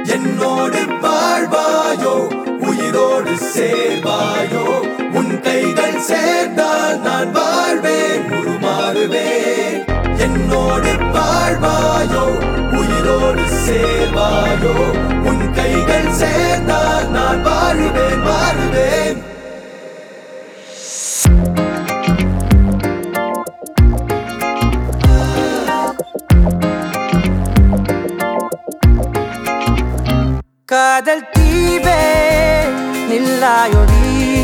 என்னோடு வாழ்வாயோ உயிரோடு சேர்வாயோ உன் கைகள் சேர்ந்தால் நான் வாழ்வேன் உருமாறுவேன் என்னோடு வாழ்வாயோ உயிரோடு சேர்வாயோ உன் கைகள் சேர்ந்தால் நான் வாழுவேன் மாறுவேன் காதல் தீவே நில்லாயொடி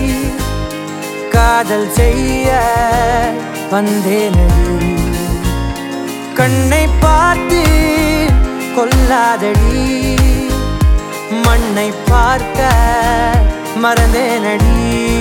காதல் செய்ய வந்தேனடி கண்ணை பார்த்து கொல்லாதடி மண்ணை பார்க்க மறந்தேனடி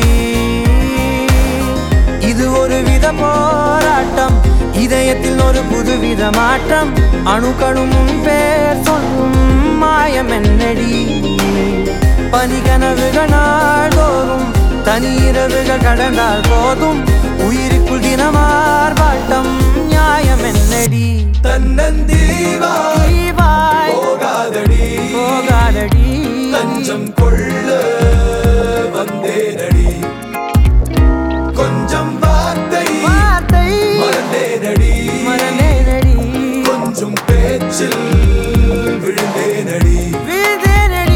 இது ஒரு வித போராட்டம் இதயத்தில் ஒரு புதுவித மாற்றம் அணுக்களும் உன் பேர் சொல்லும் மாயம் என்னடி பனி கனவுகள் நாள்தோறும் தனி இரவுகள் கடந்தால் போதும் உயிருக்குள் தினமார் வாட்டம் நியாயம் என்னடி தன்னந்தீவாய் தீவாய் போகாதடி போகாதடி தஞ்சம் கொள்ள வந்தேனடி கொஞ்சம் வார்த்தை வார்த்தை மறந்தேனடி மறந்தேனடி கொஞ்சம் பேச்சில் விழுந்தேனடி வீழ்ந்தேனடி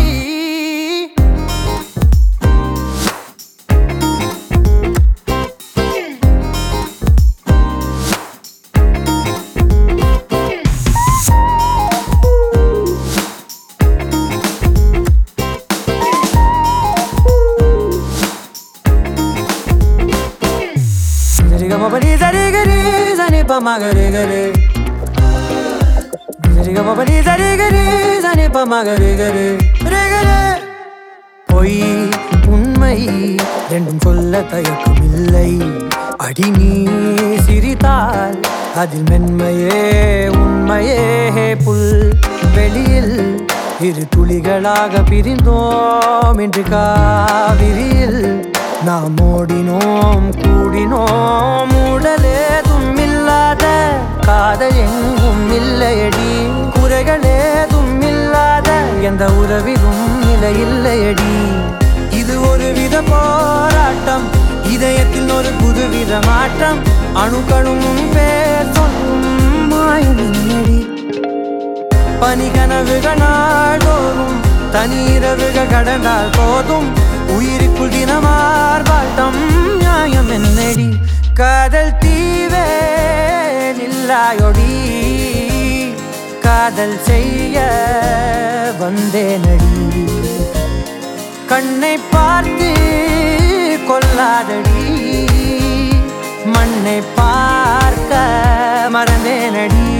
சரிகமபடி சரிகரி சனி பமகரி கரி சரிகமபடி சரிகரி சனி பமகரி கரி ரேகரே பொய் உண்மை ரெண்டும் சொல்ல தயக்கம் இல்லை அடி நீ சிரித்தால் அதில் மென்மையே உண்மையே புல் வெளியில் இரு துளிகளாக பிரிந்தோம் என்று காவிரியில் நாம் ஓடினோம் கூடினோம் உடலேதும் இல்லாத காதல் எங்கும் இல்லையடி குறைகள் ஏதும் இல்லாத எந்த உறவிலும் நிலை இல்லையடி இது ஒரு வித போராட்டம் இதயத்தில் ஒரு புதுவித மாற்றம் அணுக்களும் உன் பேர் சொல்லும் மாயம் என்னடி பனி கனவுகள் நாள்தோறும் தனி இரவுகள் கடந்தால் போதும் உயிருக்குள் தினமார் வாட்டம் நியாயம் என்னடி காதல் தீவே நில்லாயொடி காதல் செய்ய வந்தேனடி கண்ணை பார்த்து கொல்லாதடி மண்ணை பார்க்க மறந்தேனடி